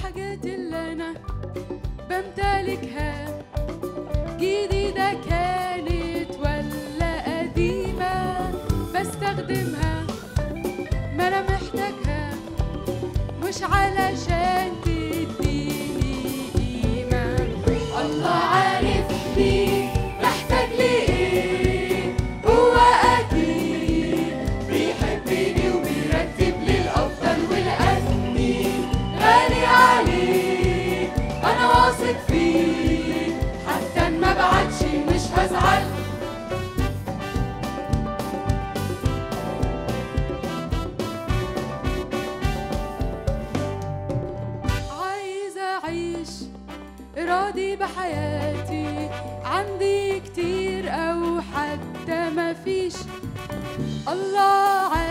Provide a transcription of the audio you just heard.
الحاجات اللي أنا بمتلكها جديدة كانت ولا قديمة بستخدمها ما أنا محتاجها مش علشان تديني قيمة الله عارفني بحتاج لإيه هو أكيد بيحبني وبيرتب لي الأفضل ولأني غالي عليه أنا واثق فيه حتى إن ما بعدش مش هزعل عايزة أعيش راضي بحياتي عندي كتير أو حتى مفيش الله